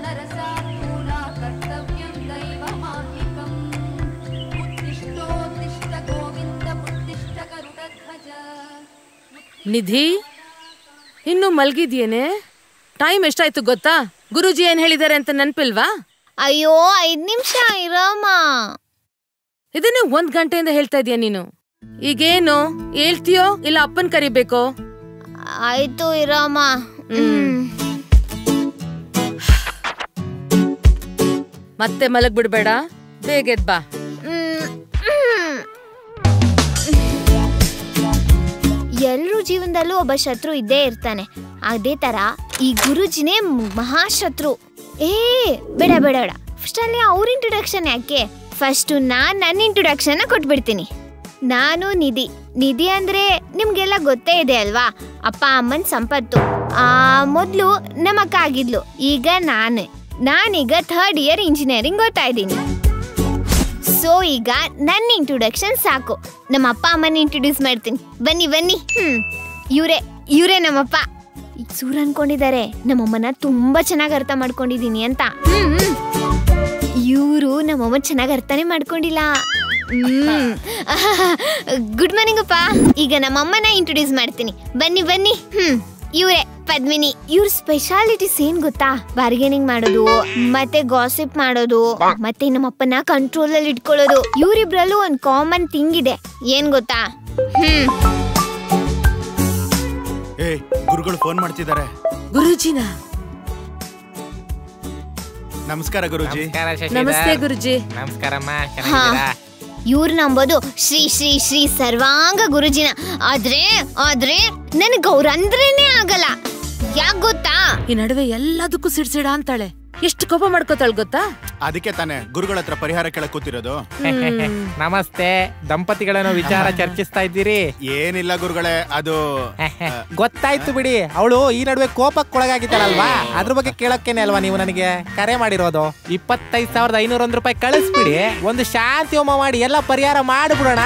तरसा मूला कर्तव्यं दैवमाह्निकम् उत्तिष्ठोत्तिष्ठ गोविन्द उत्तिष्ठ गरुडध्वज ನಿಧಿ ಇನ್ನು ಮಲ್ಗಿದ್ಯೇನೆ ಟೈಮ್ ಎಷ್ಟಾಯ್ತು ಗೊತ್ತಾ ಗುರುಜಿ ಏನ್ ಹೇಳಿದಾರೆ ಅಂತ ನೆನ್ಪಿಲ್ವಾ ಅಯ್ಯೋ ಐದ್ ನಿಮಿಷ ಇರಮ್ಮ ಇದನ್ನೇ ಒಂದ್ ಗಂಟೆಯಿಂದ ಹೇಳ್ತಾ ಇದೀಯ ನೀನು ಈಗೇನು ಹೇಳ್ತೀಯೋ ಇಲ್ಲ ಅಪ್ಪನ್ ಕರಿಬೇಕೋ ಆಯ್ತು ಇರಮ್ಮ ಹ್ಮ್ ಮತ್ತೆ ಮಲಗ್ ಬಿಡ್ಬೇಡ ಬೇಗ ಎದ್ ಬಾ ಎಲ್ರೂ ಜೀವನದಲ್ಲೂ ಒಬ್ಬ ಶತ್ರು ಇದ್ದೇ ಇರ್ತಾನೆ ಅದೇ ತರ ಈ ಗುರುಜಿನೇ ಮಹಾಶತ್ರು ಏ ಬೇಡ ಬೇಡ ಬೇಡ ಫಸ್ಟ್ ಅಲ್ಲಿ ಅವ್ರ ಇಂಟ್ರೊಡಕ್ಷನ್ ಯಾಕೆ ಫಸ್ಟ್ ನಾನ್ ನನ್ನ ಇಂಟ್ರೊಡಕ್ಷನ್ ಕೊಟ್ಬಿಡ್ತೀನಿ ನಾನು ನಿಧಿ ನಿಧಿ ಅಂದ್ರೆ ನಿಮ್ಗೆಲ್ಲ ಗೊತ್ತೇ ಇದೆ ಅಲ್ವಾ ಅಪ್ಪ ಅಮ್ಮನ್ ಸಂಪತ್ತು ಆ ಮೊದ್ಲು ನಮ್ಮ ಅಕ್ಕ ಆಗಿದ್ಲು ಈಗ ನಾನು ನಾನೀಗ ಥರ್ಡ್ ಇಯರ್ ಇಂಜಿನಿಯರಿಂಗ್ ಓದ್ತಾ ಇದ್ದೀನಿ ಸೊ ಈಗ ನನ್ನ ಇಂಟ್ರೊಡಕ್ಷನ್ ಸಾಕು ನಮ್ಮ ಅಪ್ಪ ಅಮ್ಮನ ಇಂಟ್ರೊಡ್ಯೂಸ್ ಮಾಡ್ತೀನಿ ಬನ್ನಿ ಬನ್ನಿ ಹ್ಮ್ ಇವರೇ ಇವರೇ ನಮ್ಮಪ್ಪ ಈಗ ಸೂರ್ ಅನ್ಕೊಂಡಿದ್ದಾರೆ ನಮ್ಮಮ್ಮನ ತುಂಬಾ ಚೆನ್ನಾಗಿ ಅರ್ಥ ಮಾಡ್ಕೊಂಡಿದೀನಿ ಅಂತ ಇವರು ನಮ್ಮಮ್ಮ ಚೆನ್ನಾಗಿ ಅರ್ಥನೇ ಮಾಡ್ಕೊಂಡಿಲ್ಲ ಹ್ಮ್ ಗುಡ್ ಮಾರ್ನಿಂಗ್ ಅಪ್ಪ ಈಗ ನಮ್ಮಮ್ಮನ ಇಂಟ್ರೊಡ್ಯೂಸ್ ಮಾಡ್ತೀನಿ ಬನ್ನಿ ಬನ್ನಿ ಹ್ಮ್ ಇವ್ರೆ ಪದ್ಮಿನಿ ಇವ್ರ ಸ್ಪೆಷಾಲಿಟೀಸ್ ಏನ್ ಗೊತ್ತಾ ಬಾರ್ಗೇನಿಂಗ್ ಮಾಡೋದು ಮತ್ತೆ ಗಾಸಿಪ್ ಮಾಡೋದು ಮತ್ತೆ ನಮ್ಮಪ್ಪನ ಕಂಟ್ರೋಲ್ ಅಲ್ಲಿ ಇಟ್ಕೊಳ್ಳೋದು ಇವ್ರಿಬ್ರಲ್ಲೂ ಒಂದ್ ಕಾಮನ್ ಥಿಂಗ್ ಇದೆ ಏನ್ ಗೊತ್ತಾ ಹ್ಮ್ ಏ ಗುರುಗಳು ಫೋನ್ ಮಾಡ್ತಿದ್ದಾರೆ ಗುರುಜಿನ ನಮಸ್ಕಾರ ಗುರುಜಿ ನಮಸ್ಕಾರ ಶಶಿಧರ್. ನಮಸ್ತೆ ಗುರುಜಿ ನಮಸ್ಕಾರಮ್ಮ ಹಾ ಚೆನ್ನಾಗಿದ್ದೀರಾ ಇವ್ರು ನಂಬೋದು ಶ್ರೀ ಶ್ರೀ ಶ್ರೀ ಸರ್ವಾಂಗ ಗುರುಜಿನ ಆದ್ರೆ ಆದ್ರೆ ನನಗ್ ಅವ್ರಂದ್ರೇನೆ ಆಗಲ್ಲ ಯಾಕ್ ಗೊತ್ತಾ ಈ ನಡುವೆ ಎಲ್ಲದಕ್ಕೂ ಸಿಡ್ಸಿಡ ಅಂತಾಳೆ ಎಷ್ಟು ಕೋಪ ಮಾಡ್ಕೋತಾಳ ಗೊತ್ತಾ ಅದಕ್ಕೆ ತಾನೇ ಗುರುಗಳ ಹತ್ರ ಪರಿಹಾರ ಕೇಳಕ್ ಕೂತಿರೋದು ನಮಸ್ತೆ ದಂಪತಿಗಳನ್ನು ವಿಚಾರ ಚರ್ಚಿಸ್ತಾ ಇದ್ದೀರಿ ಏನಿಲ್ಲ ಗುರುಗಳೇ ಅದು ಗೊತ್ತಾಯ್ತು ಬಿಡಿ ಅವಳು ಈ ನಡುವೆ ಕೋಪಕ್ಕೊಳಗಾಗಿದ್ದಾಳಲ್ವಾ ಅದ್ರ ಬಗ್ಗೆ ಕೇಳಕ್ಕೇನೆ ಅಲ್ವಾ ನೀವು ನನಗೆ ಕರೆ ಮಾಡಿರೋದು ಇಪ್ಪತ್ತೈದು ಸಾವಿರದ ಐನೂರ ಒಂದು ರೂಪಾಯಿ ಕಳಿಸ್ಬಿಡಿ ಒಂದು ಶಾಂತಿ ಹೋಮ ಮಾಡಿ ಎಲ್ಲ ಪರಿಹಾರ ಮಾಡಿಬಿಡೋಣ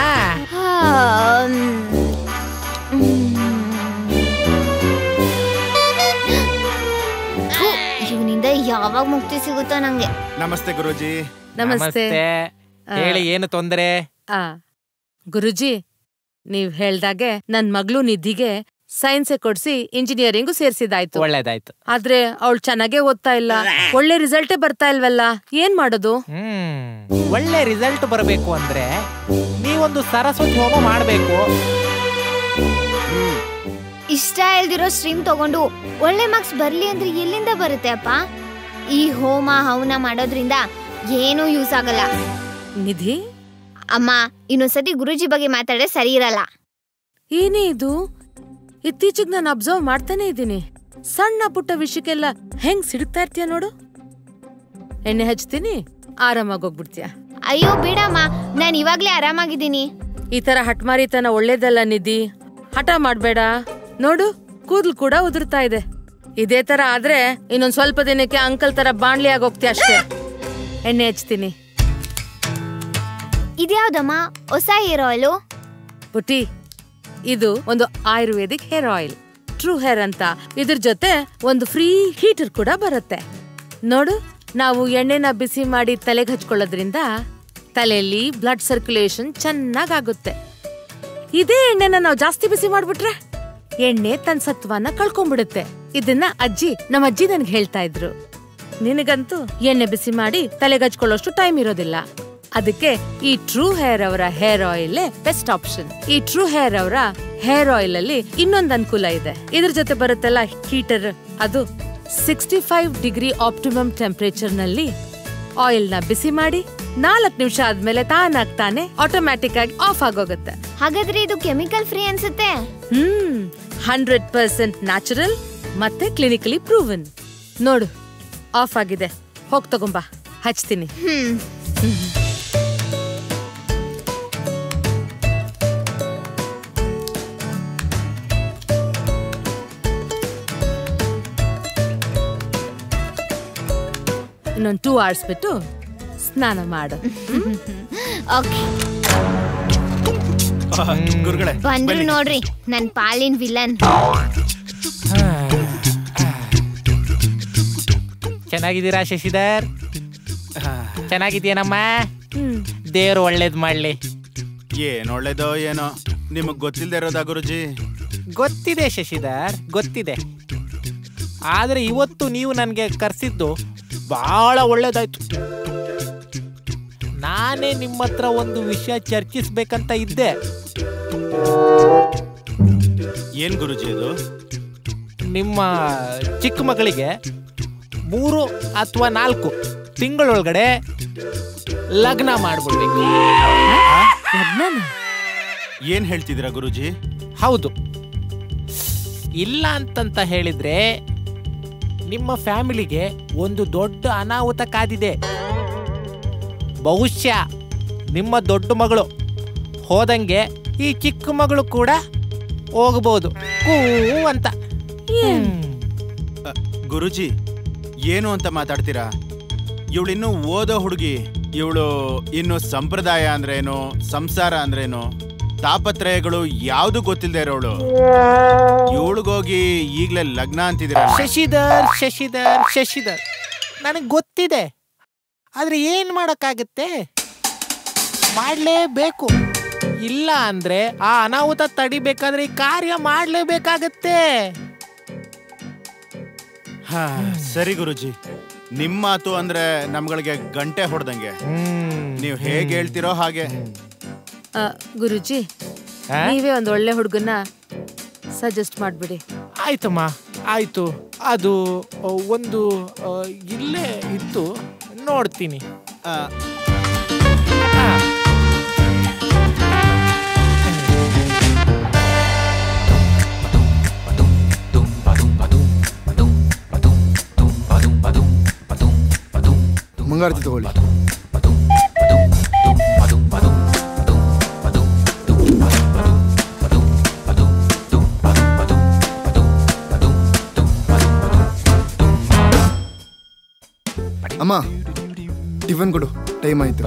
ಇವನಿಂದ ಯಾವಾಗ ಮುಕ್ತಿ ಸಿಗುತ್ತೋ ನಂಗೆ ನಮಸ್ತೆ ಗುರುಜಿ ನಮಸ್ತೆ ಹೇಳಿ ಏನು ತೊಂದರೆ ಆ ಗುರುಜಿ ನೀವ್ ಹೇಳ್ದಾಗೆ ನನ್ ಮಗಳು ನಿಧಿಗೆ ಸೈನ್ಸ್ ಕೊಡ್ಸಿ ಇಂಜಿನಿಯರಿಂಗು ಸೇರ್ಸಿದಾಯ್ತು ಒಳ್ಳೇದಾಯ್ತು ಆದ್ರೆ ಅವಳು ಚೆನ್ನಾಗೇ ಓದ್ತಾ ಇಲ್ಲ ಒಳ್ಳೆ ರಿಸಲ್ಟೇ ಬರ್ತಾ ಇಲ್ವಲ್ಲ ಏನ್ ಮಾಡೋದು ಹ್ಮ್ ಒಳ್ಳೆ ರಿಸಲ್ಟ್ ಬರಬೇಕು ಅಂದ್ರೆ ನೀವೊಂದು ಸರಸ್ವತಿ ಹೋಮ ಮಾಡಬೇಕು ಇಷ್ಟ ಇಲ್ದಿರೋ ಸ್ಟ್ರೀಮ್ ತಗೊಂಡು ಒಳ್ಳೆ ಮಾರ್ಕ್ಸ್ ಬರ್ಲಿ ಅಂದ್ರೆ ಎಲ್ಲಿಂದ ಬರುತ್ತೆ ಅಪ್ಪ ಈ ಹೋಮ ಹವನ ಮಾಡೋದ್ರಿಂದ ಏನೂ ಯೂಸ್ ಆಗಲ್ಲ ನಿಧಿ ಅಮ್ಮ ಇನ್ನೊಂದ್ಸತಿ ಗುರುಜಿ ಬಗ್ಗೆ ಮಾತಾಡಿದ್ರೆ ಸರಿ ಇರಲ್ಲ ಏನೇ ಇದು ಇತ್ತೀಚೆಗೆ ನಾನು ಅಬ್ಸರ್ವ್ ಮಾಡ್ತಾನೆ ಇದ್ದೀನಿ ಸಣ್ಣ ಪುಟ್ಟ ವಿಷಯಕ್ಕೆಲ್ಲ ಹೆಂಗ್ ಸಿಡುಕ್ತಾ ಇರ್ತೀಯ ನೋಡು ಎಣ್ಣೆ ಹಚ್ತೀನಿ ಆರಾಮಾಗಿ ಹೋಗ್ಬಿಡ್ತೀಯ ಅಯ್ಯೋ ಬೇಡಮ್ಮ ನಾನು ಇವಾಗ್ಲೇ ಆರಾಮಾಗಿದ್ದೀನಿ ಈ ತರ ಹಟ್ಮಾರಿತನ ಒಳ್ಳೇದಲ್ಲ ನಿಧಿ ಹಠ ಮಾಡ್ಬೇಡ ನೋಡು ಕೂದ್ಲು ಕೂಡ ಉದುರ್ತಾ ಇದೆ ಇದೇ ತರ ಆದ್ರೆ ಇನ್ನೊಂದ್ ಸ್ವಲ್ಪ ದಿನಕ್ಕೆ ಅಂಕಲ್ ತರ ಬಾಣ್ಲಿ ಆಗೋಗ್ತೀಯ ಅಷ್ಟೇ ಎಣ್ಣೆ ಹಚ್ತೀನಿ ಇದ್ಯಾವ್ದಮ್ಮ ಹೊಸ ಹೇರ್ ಆಯಿಲು ಪುಟಿ ಇದು ಒಂದು ayurvedic hair oil Tru Hair ಅಂತ ಇದ್ರ ಜೊತೆ ಒಂದು ಫ್ರೀ ಹೀಟರ್ ಕೂಡ ಬರುತ್ತೆ ನೋಡು ನಾವು ಎಣ್ಣೆನ ಬಿಸಿ ಮಾಡಿ ತಲೆಗೆ ಹಚ್ಕೊಳ್ಳೋದ್ರಿಂದ ತಲೆಯಲ್ಲಿ ಬ್ಲಡ್ ಸರ್ಕ್ಯುಲೇಷನ್ ಚೆನ್ನಾಗಾಗುತ್ತೆ ಇದೇ ಎಣ್ಣೆನ ನಾವು ಜಾಸ್ತಿ ಬಿಸಿ ಮಾಡ್ಬಿಟ್ರೆ ಎಣ್ಣೆ ತನ್ನ ಸತ್ವನ ಕಳ್ಕೊಂಡ್ಬಿಡುತ್ತೆ ಇದನ್ನ ಅಜ್ಜಿ ನಮ್ಮ ಅಜ್ಜಿ ನನ್ಗೆ ಹೇಳ್ತಾ ಇದ್ರು ನಿನಗಂತೂ ಎಣ್ಣೆ ಬಿಸಿ ಮಾಡಿ ತಲೆಗೆ ಹಚ್ಕೊಳ್ಳೋಷ್ಟು ಟೈಮ್ ಇರೋದಿಲ್ಲ ಅದಕ್ಕೆ ಈ ಟ್ರೂ ಹೇರ್ ಅವರ ಹೇರ್ ಆಯಿಲ್ ಬೆಸ್ಟ್ ಆಪ್ಷನ್ ಈ ಟ್ರೂ ಹೇರ್ ಅವರ ಹೇರ್ ಆಯಿಲ್ ಅಲ್ಲಿ ಇನ್ನೊಂದು ಅನುಕೂಲ ಇದೆ ಇದ್ರ ಜೊತೆ ಬರುತ್ತಲ್ಲ ಹೀಟರ್ ಅದು sixty five degree optimum temperature ನಲ್ಲಿ ಆಯಿಲ್ ನ ಬಿಸಿ ಮಾಡಿ ನಾಲ್ಕು ನಿಮಿಷ ಆದ್ಮೇಲೆ ತಾನಾಗ್ ತಾನೇ ಆಟೋಮ್ಯಾಟಿಕ್ ಆಗಿ ಆಫ್ ಆಗೋಗುತ್ತೆ ಹಾಗಾದ್ರೆ ಇದು ಕೆಮಿಕಲ್ ಫ್ರೀ ಅನ್ಸುತ್ತೆ ಹ್ಮ್ ಹಂಡ್ರೆಡ್ ಪರ್ಸೆಂಟ್ ನ್ಯಾಚುರಲ್ ಮತ್ತೆ ಕ್ಲಿನಿಕಲಿ ಪ್ರೂವನ್ ನೋಡು ಆಫ್ ಆಗಿದೆ ಹೋಗ್ ತಗೊಂಬಾ ಹಚ್ತೀನಿ ಹ್ಮ್ ಇನ್ನೊಂದು ಟೂ ಅವರ್ಸ್ ಬಿಟ್ಟು ಸ್ನಾನ ಮಾಡು ಓಕೆ ಗುರುಗಳೇ ಬಂದ್ರು ನೋಡ್ರಿ ನನ್ ಪಾಲಿನ ವಿಲನ್ ಚೆನ್ನಾಗಿದ್ದೀರಾ ಶಶಿಧರ್ ಚೆನ್ನಾಗಿದ್ಯೇನಮ್ಮ ಹ್ಮ್ ದೇವ್ರು ಒಳ್ಳೇದ್ ಮಾಡ್ಲಿ ಏನ್ ಒಳ್ಳೇದೋ ಏನೋ ನಿಮಗ್ ಗೊತ್ತಿಲ್ದೇ ಇರೋದಾ ಗುರುಜಿ ಗೊತ್ತಿದೆ ಶಶಿಧರ್ ಗೊತ್ತಿದೆ ಆದ್ರೆ ಇವತ್ತು ನೀವು ನನಗೆ ಕರೆಸಿದ್ದು ಬಹಳ ಒಳ್ಳೇದಾಯ್ತು ನಾನೇ ನಿಮ್ಮ ಹತ್ರ ಒಂದು ವಿಷಯ ಚರ್ಚಿಸ್ಬೇಕಂತ ಇದ್ದೆ ಏನ್ ಗುರುಜಿ ಅದು ನಿಮ್ಮ ಚಿಕ್ಕ ಮಗಳಿಗೆ ಮೂರು ಅಥವಾ ನಾಲ್ಕು ತಿಂಗಳೊಳಗಡೆ ಲಗ್ನ ಮಾಡ್ಬಿಡ್ಬೇಕು ಲಗ್ನನ ಏನ್ ಹೇಳ್ತಿದ್ದೀರಾ ಗುರುಜಿ ಹೌದು ಇಲ್ಲ ಅಂತಂತ ಹೇಳಿದ್ರೆ ನಿಮ್ಮ ಫ್ಯಾಮಿಲಿಗೆ ಒಂದು ದೊಡ್ಡ ಅನಾಹುತ ಕಾದಿದೆ ಬಹುಶಃ ನಿಮ್ಮ ದೊಡ್ಡ ಮಗಳು ಹೋದಂಗೆ ಈ ಚಿಕ್ಕ ಮಗಳು ಕೂಡ ಹೋಗ್ಬೋದು ಕೂ ಅಂತ ಏನ್ ಗುರುಜಿ ಏನು ಅಂತ ಮಾತಾಡ್ತೀರಾ ಇವಳು ಇನ್ನು ಓದೋ ಹುಡುಗಿ ಇವಳು ಇನ್ನು ಸಂಪ್ರದಾಯ ಅಂದ್ರೇನು ಸಂಸಾರ ಅಂದ್ರೇನು ತಾಪತ್ರಯಗಳು ಯಾವುದು ಗೊತ್ತಿಲ್ಲದೆ ಇರೋಳು ಇವಳಿಗೋಗಿ ಈಗ್ಲೇ ಲಗ್ನ ಅಂತಿದ್ದೀರ ಶಶಿಧರ್ ಶಶಿಧರ್ ಶಶಿಧರ್ ನನಗೆ ಗೊತ್ತಿದೆ ಆದ್ರೆ ಏನ್ ಮಾಡಕ್ಕಾಗತ್ತೆ ಮಾಡ್ಲೇಬೇಕು ಇಲ್ಲ ಅಂದ್ರೆ ಆ ಅನಾಹುತ ತಡಿಬೇಕಾದ್ರೆ ಈ ಕಾರ್ಯ ಮಾಡ್ಲೇಬೇಕಾಗತ್ತೆ ಹಾ ಸರಿ ಗುರುಜಿ ನಿಮ್ಮ ಮಾತು ಅಂದ್ರೆ ನಮ್ಗಳಿಗೆ ಗಂಟೆ ಹೊಡೆದಂಗೆ ನೀವು ಹೇಗೆ ಹೇಳ್ತಿರೋ ಹಾಗೆ ಆ, ಗುರುಜಿ ಆ? ನೀವೇ ಒಂದ್ ಒಳ್ಳೆ ಹುಡುಗನ್ನ ಸಜೆಸ್ಟ್ ಮಾಡ್ಬಿಡಿ ಆಯ್ತಮ್ಮ ಆಯ್ತು ಅದು ಆ, ಒಂದು ಆ, ಇಲ್ಲೇ ಇತ್ತು ನೋಡ್ತೀನಿ ಆ, ಆ. ಮಂಗಾರತಿ ತಗೊಳ್ಳಿ ಅಮ್ಮ ಟಿಫನ್ ಕೊಡು ಟೈಮ್ ಆಯ್ತು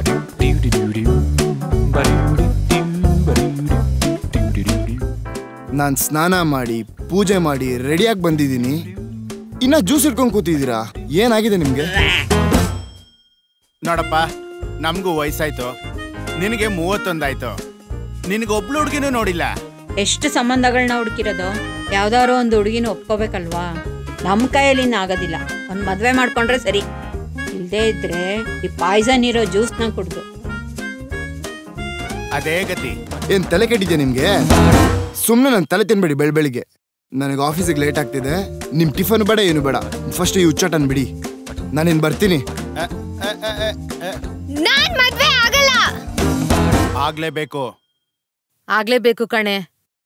ನಾನು ಸ್ನಾನ ಮಾಡಿ ಪೂಜೆ ಮಾಡಿ ರೆಡಿಯಾಗಿ ಬಂದಿದ್ದೀನಿ ಇನ್ನ ಜ್ಯೂಸ್ ಇಟ್ಕೊಂಡು ಕೂತಿದ್ದೀರಾ ಏನಾಗಿದೆ ನಿಮ್ಗೆ ನೋಡಪ್ಪ ನಮಗೂ ವಯಸ್ಸಾಯ್ತು ನಿನಗೆ ಮೂವತ್ತೊಂದಾಯ್ತು ನಿನಗೆ ಒಬ್ಳು ಹುಡುಗಿನೂ ನೋಡಿಲ್ಲ ಎಷ್ಟು ಸಂಬಂಧಗಳನ್ನ ಹುಡುಕಿರೋದು ಯಾವ್ದಾರೋ ಒಂದು ಹುಡುಗಿನ ಒಪ್ಕೋಬೇಕಲ್ವಾ ನಮ್ಮ ಕೈಯಲ್ಲಿ ಇನ್ನು ಆಗೋದಿಲ್ಲ ಒಂದು ಮದುವೆ ಮಾಡ್ಕೊಂಡ್ರೆ ಸರಿ ಇಲ್ಲದೇ ಇದ್ರೆ ಈ ಪಾಯ್ಸನ್ ಇರೋ ಜ್ಯೂಸ್ನ ಕುಡ್ದು ಅದೇ ಗತಿ ಏನ್ ತಲೆ ಕೆಟ್ಟಿದ್ಯಾ ನಿಮ್ಗೆ ಸುಮ್ಮನೆ ನನ್ನ ತಲೆ ತಿನ್ಬೇಡಿ ಬೆಳ್ ಬೆಳಿಗ್ಗೆ ನನಗೆ ಆಫೀಸಿಗೆ ಲೇಟ್ ಆಗ್ತಿದೆ ನಿಮ್ ಟಿಫನ್ ಬೇಡ ಏನು ಬೇಡ ಫಸ್ಟ್ ಈ ಹುಚ್ಚಾಟನ್ ಬಿಡಿ ನಾನಿನ್ ಬರ್ತೀನಿ ಅ, ಅ, ಅ, ಅ, ಅ, ನಾನ್ ಮದ್ವೆ ಆಗಲ್ಲ ಆಗ್ಲೇಬೇಕು ಆಗ್ಲೇಬೇಕು ಕಣೆ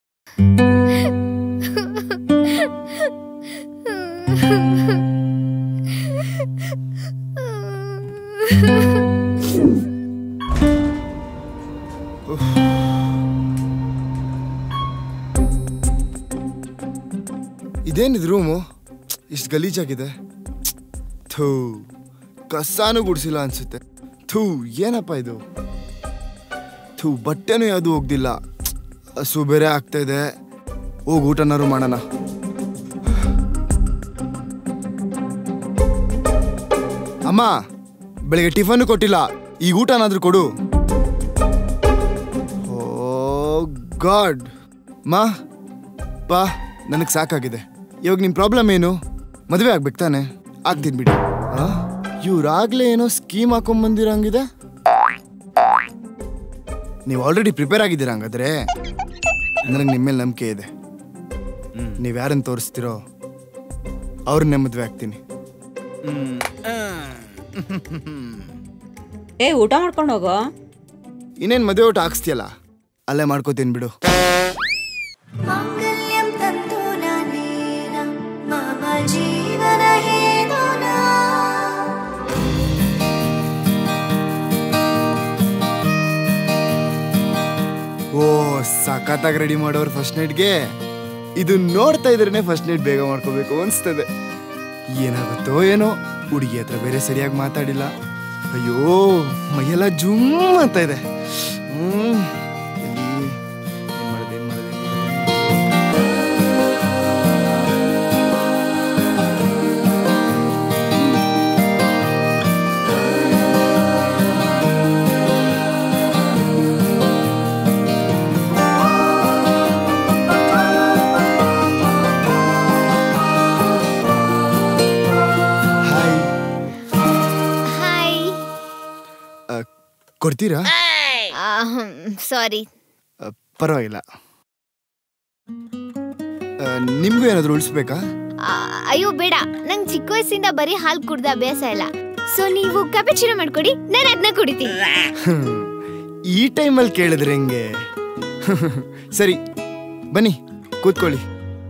ಇದೇನಿದ್ ರೂಮು ಇಷ್ಟು ಗಲೀಜಾಗಿದೆ ಥೂ ಕಸಾನು ಗುಡ್ಸಿಲ್ಲ ಅನ್ಸುತ್ತೆ ಥೂ ಏನಪ್ಪ ಇದು ಥೂ ಬಟ್ಟೆನೂ ಯಾವುದು ಹೋಗ್ದಿಲ್ಲ ಹಸು ಬೇರೆ ಆಗ್ತಾ ಇದೆ ಹೋಗಿ ಊಟನಾರು ಮಾಡೋಣ ಅಮ್ಮ ಬೆಳಿಗ್ಗೆ ಟಿಫನ್ ಕೊಟ್ಟಿಲ್ಲ ಈಗ ಊಟನಾದ್ರೂ ಕೊಡು ಓ ಗಾಡ್ ಮಾ ಪಾ ನನಗೆ ಸಾಕಾಗಿದೆ ಇವಾಗ ನಿಮ್ಮ ಪ್ರಾಬ್ಲಮ್ ಏನು ಮದುವೆ ಆಗ್ಬೇಕು ತಾನೆ ಆಗ್ತೀನಿ ಬಿಡಿ ಇವ್ರಾಗ್ಲೇ ಏನೋ ಸ್ಕೀಮ್ ಹಾಕೊಂಬಂದಿರಂಗಿದೆ ನೀವು ಆಲ್ರೆಡಿ ಪ್ರಿಪೇರ್ ಆಗಿದ್ದೀರಾ ಹಂಗಾದ್ರೆ ನನಗೆ ನಿಮ್ಮ ಮೇಲೆ ನಂಬಿಕೆ ಇದೆ ನೀವು ಯಾರನ್ನು ತೋರಿಸ್ತೀರೋ ಅವ್ರನ್ನೇ ಮದುವೆ ಆಗ್ತೀನಿ ಹ್ಮ್. ಆ. ಏ ಊಟ ಮಾಡ್ಕೊಂಡು ಹೋಗೋ ಇನ್ನೇನು ಮದುವೆ ಊಟ ಹಾಕ್ಸ್ತೀಯಲ್ಲ ಅಲ್ಲೇ ಮಾಡ್ಕೋತೀನಿ ಬಿಡು माङ्गल्यं तन्तु नानेन मम जीवनहेतुना ಓ ಸಖತ್ತಾಗಿ ರೆಡಿ ಮಾಡೋರು ಫಸ್ಟ್ ನೈಟ್ಗೆ ಇದು ನೋಡ್ತಾ ಇದ್ರೇನೆ ಫಸ್ಟ್ ನೈಟ್ ಬೇಗ ಮಾಡ್ಕೋಬೇಕು ಅನ್ಸ್ತದೆ ಏನಾಗುತ್ತೋ ಏನೋ ಹುಡುಗಿ ಹತ್ರ ಬೇರೆ ಸರಿಯಾಗಿ ಮಾತಾಡಿಲ್ಲ ಅಯ್ಯೋ ಮೈಯೆಲ್ಲ ಜುಮ್ ಅಂತ ಇದೆ ಹ್ಮ್ ಎಲ್ಲಿ? ಏನ್ ಮಾಡೋದು, ಏನ್ ಮಾಡೋದು, ಏನ್ ಮಾಡೋದು? ಕೊಡ್ತೀರಾ ಸಾರಿ ಆ, ಪರವಾಗಿಲ್ಲ ಆ, ನಿಮ್ಗೂ ಏನಾದ್ರು ಉಳಿಸ್ಬೇಕಾ ಅಯ್ಯೋ ಬೇಡ ನಂಗೆ ಚಿಕ್ಕ ವಯಸ್ಸಿಂದ ಬರೀ ಹಾಲು ಕುಡ್ದ ಅಭ್ಯಾಸ ಇಲ್ಲ ಸೊ ನೀವು ಕಪೆಚಿನ ಮಾಡ್ಕೊಡಿ ನಾನು ಅದನ್ನ ಕುಡಿತೀನಿ ಹ್ಮ್. ಈ ಟೈಮಲ್ಲಿ ಕೇಳಿದ್ರೆ ಹೆಂಗೆ ಸರಿ ಬನ್ನಿ ಕೂತ್ಕೊಳ್ಳಿ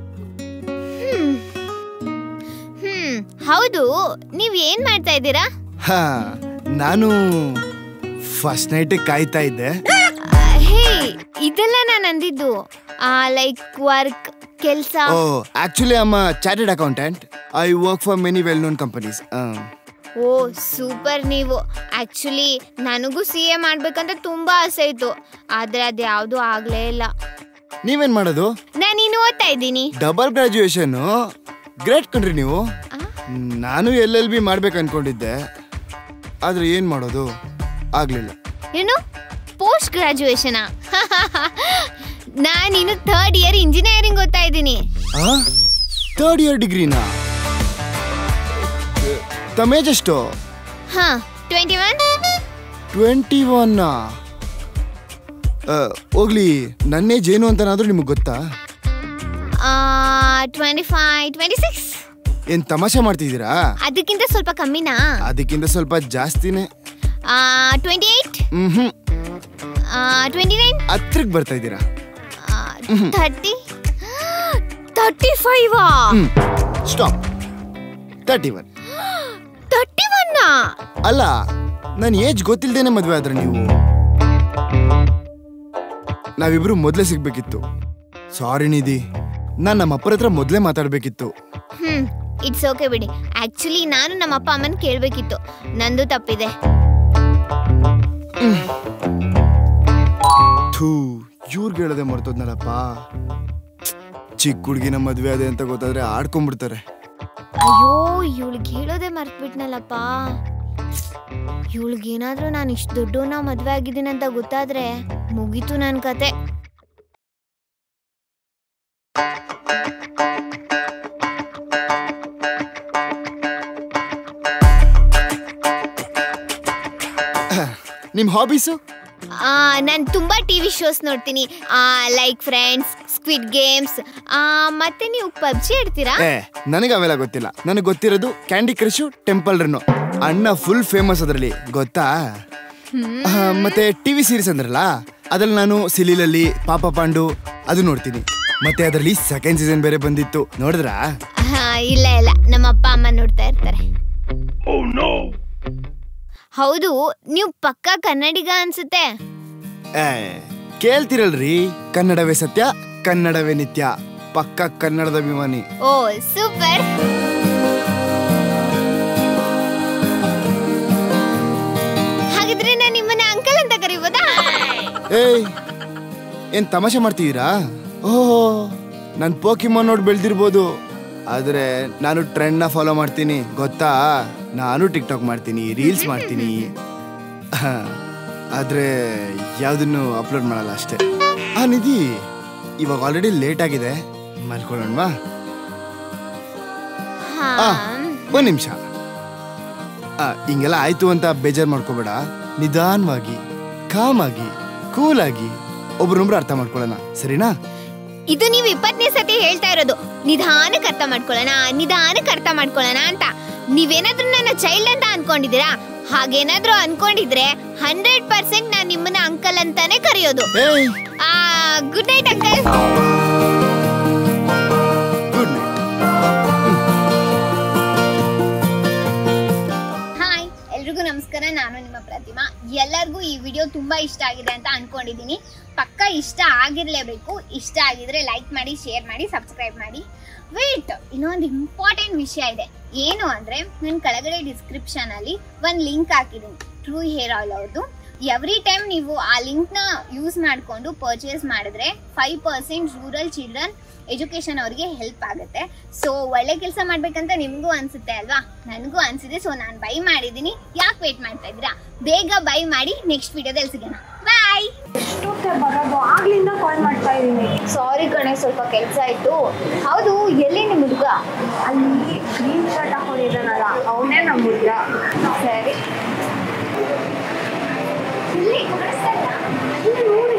ಹ್ಮ್ ಹೌದು ನೀವ್ ಏನ್ ಮಾಡ್ತಾ ಇದ್ದೀರಾ ಹಾ ನಾನು ಫಸ್ಟ್ ನೈಟ್ ಕಾಯ್ತಾ ಇದ್ದೆ ಆ, ಹೇ ಇದೆಲ್ಲ ನಾನು ಅಂದಿದ್ದು ಲೈಕ್ ವರ್ಕ್ ಕೆಲ್ಸ ಓ ಆಕ್ಚುಲಿ ಅಮ್ಮ chartered accountant I work for many well known companies oh super ನೀವು ಆಕ್ಚುಲಿ ನನಗೂ ಸಿ ಎ ಮಾಡ್ಬೇಕಂತ ತುಂಬಾ ಆಸೆ ಇತ್ತು ಆದ್ರೆ ಅದು ಯಾವುದು ಆಗ್ಲೇ ಇಲ್ಲ ನೀವೇನ್ ಮಾಡೋದು ನಾನು ಇನ್ನು ಓದ್ತಾ ಇದ್ದೀನಿ ಡಬಲ್ ಗ್ರಾಜುಯೇಷನ್ ಗ್ರೇಟ್ ಕಣ್ರಿ ನೀವು ನಾನು ಎಲ್ ಎಲ್ ಬಿ ಮಾಡ್ಬೇಕು ಅನ್ಕೊಂಡಿದ್ದೆ ಆದ್ರೆ ಏನ್ ಮಾಡೋದು ಆಗ್ಲಿಲ್ಲ ಏನು ಪೋಸ್ಟ್ ಗ್ರಾಜುಯೇಷನಾ ನಾನಿನ್ನು ಥರ್ಡ್ ಇಯರ್ ಇಂಜಿನಿಯರಿಂಗ್ ಓದ್ತಾ ಇದ್ದೀನಿ ಥರ್ಡ್ ಇಯರ್ ಡಿಗ್ರಿನಾ ತಮೇಜ್ ಎಷ್ಟು ಹಾ ಟ್ವೆಂಟಿ ಒನ್ ಟ್ವೆಂಟಿ ಒನ್ ಹೋಗ್ಲಿ ನನ್ನ ಏಜ್ ಏನು ಅಂತನಾದ್ರೂ ನಿಮಗೆ ಗೊತ್ತಾ ಟ್ವೆಂಟಿ ಫೈವ್ ಟ್ವೆಂಟಿ ಸಿಕ್ಸ್ ಏನ್ ತಮಾಷೆ ಮಾಡ್ತಿದ್ದೀರಾ ಅದಕ್ಕಿಂತ ಸ್ವಲ್ಪ ಕಮ್ಮಿನಾ ಅದಕ್ಕಿಂತ ಸ್ವಲ್ಪ ಜಾಸ್ತಿನೇ twenty eight hmm hmm twenty nine ಹತ್ರಕ್ಕೆ ಬರ್ತಾ ಇದ್ದೀರಾ thirty thirty five hmm stop thirty one thirty one ಅಲ್ಲ ನನ್ನ ಏಜ್ ಗೊತ್ತಿಲ್ದೇನೆ ಮದ್ವೆ ಆದ್ರೆ ನೀವು ನಾವಿಬ್ರು ಮೊದಲೇ ಸಿಗ್ಬೇಕಿತ್ತು ಸಾರಿ ನಿಧಿ ನಾನು ನಮ್ಮ ಅಪ್ಪರ ಹತ್ರ ಮೊದಲೇ ಮಾತಾಡ್ಬೇಕಿತ್ತು ಹ್ಮ್ ಇಟ್ಸ್ ಓಕೆ ಬಿಡಿ ಆಕ್ಚುಲಿ ನಾನು ನಮ್ಮ ಅಪ್ಪ ಅಮ್ಮನ ಕೇಳಬೇಕಿತ್ತು ನಂದು ತಪ್ಪಿದೆ ಥೂ ಇವ್ರಿಗೆ ಹೇಳದೆ ಮರ್ತೋದ್ನಲ್ಲಪ್ಪ ಚಿಕ್ಕ ಹುಡುಗಿನ ಮದ್ವೆ ಅದೇ ಅಂತ ಗೊತ್ತಾದ್ರೆ ಆಡ್ಕೊಂಡ್ಬಿಡ್ತಾರೆ ಅಯ್ಯೋ ಇವಳಿಗೆ ಹೇಳೋದೇ ಮರ್ತ್ಬಿಟ್ನಲ್ಲಪ್ಪ ಇವಳಿಗೇನಾದ್ರೂ ನಾನು ಇಷ್ಟು ದೊಡ್ಡವನ ಮದ್ವೆ ಆಗಿದ್ದೀನಿ ಅಂತ ಗೊತ್ತಾದ್ರೆ ಮುಗೀತು ನನ್ನ ಕತೆ ನಿಮ್ಮ ಹಾಬೀಸು ನಾನು ತುಂಬಾ ಟಿವಿ ಶೋಸ್ ನೋಡ್ತೀನಿ ಲೈಕ್ ಫ್ರೆಂಡ್ಸ್ ಸ್ಕ್ವಿಡ್ ಗೇಮ್ಸ್ ಮತ್ತೆ ನೀವು ಪಬ್ಜಿ ಆಡ್ತೀರಾ ಏ ನನಗೆ ಅವೆಲ್ಲ ಗೊತ್ತಿಲ್ಲ ನನಗೆ ಗೊತ್ತಿರೋದು ಕ್ಯಾಂಡಿ ಕ್ರಶು ಟೆಂಪಲ್ ರನ್ನು ಅಣ್ಣ ಫುಲ್ ಫೇಮಸ್ ಅದರಲ್ಲಿ ಗೊತ್ತಾ ಆ, ಮತ್ತೆ ಟಿವಿ ಸೀರೀಸ್ ಅಂದ್ರಲ್ಲ ಅದ್ರಲ್ಲಿ ನಾನು ಸಿಲಿಲಲ್ಲಿ ಪಾಪ ಪಾಂಡು ಅದು ನೋಡ್ತೀನಿ ಮತ್ತೆ ಅದರಲ್ಲಿ ಸೆಕೆಂಡ್ ಸೀಸನ್ ಬೇರೆ ಬಂದಿತ್ತು ನೋಡಿದ್ರಾ ಹಾ, ಇಲ್ಲ ಇಲ್ಲ ನಮ್ಮ ಅಪ್ಪ ಅಮ್ಮ ನೋಡ್ತಾ ಇರ್ತಾರೆ ಹೌದು ನೀವು ಪಕ್ಕಾ ಕನ್ನಡಿಗ ಅನ್ಸುತ್ತೆ ಏ ಕೇಳ್ತಿರಲ್ರಿ ಕನ್ನಡವೇ ಸತ್ಯ ಕನ್ನಡವೇ ನಿತ್ಯ ಪಕ್ಕ ಕನ್ನಡದ ಅಭಿಮಾನಿ ಓ ಸೂಪರ್ ಹಾಗಿದ್ರೆ ನಾನು ನಿಮ್ಮನ್ನ ಅಂಕಲ್ ಅಂತ ಕರಿಬೋದಾ ಏಯ್ ಏನ್ ತಮಾಷೆ ಮಾಡ್ತಿದ್ದೀರಾ ಓಹೋ ನಾನು ಪೋಕಿಮಾನ್ ನೋಡಿ ಬೆಳೆದಿರ್ಬೋದು ಆದ್ರೆ ನಾನು ಟ್ರೆಂಡ್ನ ಫಾಲೋ ಮಾಡ್ತೀನಿ ಗೊತ್ತಾ ನಾನು ಟಿಕ್ ಟಾಕ್ ಮಾಡ್ತೀನಿ ರೀಲ್ಸ್ ಮಾಡ್ತೀನಿ ಹ, ಆದ್ರೆ ಯಾವುದನ್ನು ಅಪ್ಲೋಡ್ ಮಾಡಲ್ಲ ಅಷ್ಟೇ ಆ ನಿಧಿ ಇವಾಗ ಆಲ್ರೆಡಿ ಲೇಟ್ ಆಗಿದೆ ಮಲ್ಕೊಳ್ಳೋಣವಾ ಹಾ ಆ ಒಂದ್ ನಿಮಿಷ ಆ, ಹಿಂಗೆಲ್ಲ ಆಯ್ತು ಅಂತ ಬೇಜಾರ್ ಮಾಡ್ಕೋಬೇಡ ನಿಧಾನವಾಗಿ ಕಾಮಾಗಿ ಕೂಲಾಗಿ ಒಬ್ರನ್ನೊಬ್ರು ಅರ್ಥ ಮಾಡ್ಕೊಳ್ಳೋಣ ಸರಿನಾ ಇದು ನೀವು ಇಪ್ಪತ್ತನೇ ಸತಿ ಹೇಳ್ತಾ ಇರೋದು ನಿಧಾನಕ್ಕೆ ಅರ್ಥ ಮಾಡ್ಕೊಳ್ಳೋಣ ನಿಧಾನಕ್ಕೆ ಅರ್ಥ ಮಾಡ್ಕೊಳ್ಳೋಣ ಅಂತ ನೀವೇನಾದ್ರೂ ನನ್ನ ಚೈಲ್ಡ್ ಅಂತ ಅನ್ಕೊಂಡಿದ್ದೀರಾ ಹಾಗೇನಾದ್ರೂ ಅನ್ಕೊಂಡಿದ್ರೆ ಹಂಡ್ರೆಡ್ ಪರ್ಸೆಂಟ್ ನಾನು ನಿಮ್ಮನ್ನ ಅಂಕಲ್ ಅಂತಾನೆ ಕರೆಯೋದು hey good night uncle good night hi ಎಲ್ರಿಗೂ ನಮಸ್ಕಾರ ನಾನು ನಿಮ್ಮ ಪ್ರತಿಮಾ ಎಲ್ಲರಿಗೂ ಈ ವಿಡಿಯೋ ತುಂಬಾ ಇಷ್ಟ ಆಗಿದೆ ಅಂತ ಅನ್ಕೊಂಡಿದೀನಿ ಪಕ್ಕ ಇಷ್ಟ ಆಗಿರ್ಲೇಬೇಕು ಇಷ್ಟ ಆಗಿದ್ರೆ ಲೈಕ್ ಮಾಡಿ ಶೇರ್ ಮಾಡಿ ಸಬ್ಸ್ಕ್ರೈಬ್ ಮಾಡಿ ವೇಟ್ ಇನ್ನೊಂದು ಇಂಪಾರ್ಟೆಂಟ್ ವಿಷಯ ಇದೆ ಏನು ಅಂದ್ರೆ ನಾನು ಕೆಳಗಡೆ ಡಿಸ್ಕ್ರಿಪ್ಷನ್ ಅಲ್ಲಿ ಒಂದು ಲಿಂಕ್ ಹಾಕಿದ್ದೀನಿ ಟ್ರೂ ಹೇರ್ ಆಯಿಲ್ ಅವ್ರದ್ದು ಎವ್ರಿ ಟೈಮ್ ನೀವು ಆ ಲಿಂಕ್ ನ ಯೂಸ್ ಮಾಡಿಕೊಂಡು ಪರ್ಚೇಸ್ ಮಾಡಿದ್ರೆ five percent rural children education ಅವ್ರಿಗೆ ಹೆಲ್ಪ್ ಆಗುತ್ತೆ ಸೊ ಒಳ್ಳೆ ಕೆಲಸ ಮಾಡ್ಬೇಕಂತ ನಿಮ್ಗೂ ಅನ್ಸುತ್ತೆ ಅಲ್ವಾ ನನಗೂ ಅನ್ಸಿದೆ ಸೊ ನಾನು ಬೈ ಮಾಡಿದ್ದೀನಿ ಯಾಕೆ ವೇಟ್ ಮಾಡ್ತಾ ಇದ್ದೀರಾ ಬೇಗ ಬೈ ಮಾಡಿ ನೆಕ್ಸ್ಟ್ ವಿಡಿಯೋದಲ್ಲಿ ಸಿಗೋಣ ಬಾಯ್ ಬರೋದು ಆಗ್ಲಿಂದ ಕಾಲ್ ಮಾಡ್ತಾ ಇದ್ದೀನಿ ಸಾರಿ ಕಣೆ ಸ್ವಲ್ಪ ಕೆಲಸ ಆಯ್ತು ಹೌದು ಎಲ್ಲಿ ನಿಮ್ಮ ಹುಡುಗ ಅಲ್ಲಿ ಗ್ರೀನ್ ಶರ್ಟ್ ಹಾಕೊಂಡಿದ್ದಾನಲ್ಲ ಅವನೇ ನಮ್ಮ ಹುಡುಗ ಸರಿ ಇಲ್ಲ ಅಲ್ಲಿ ಕಾಣಿಸ್ತಾ ಇಲ್ಲ ಅದನ್ನ ನೋಡಿ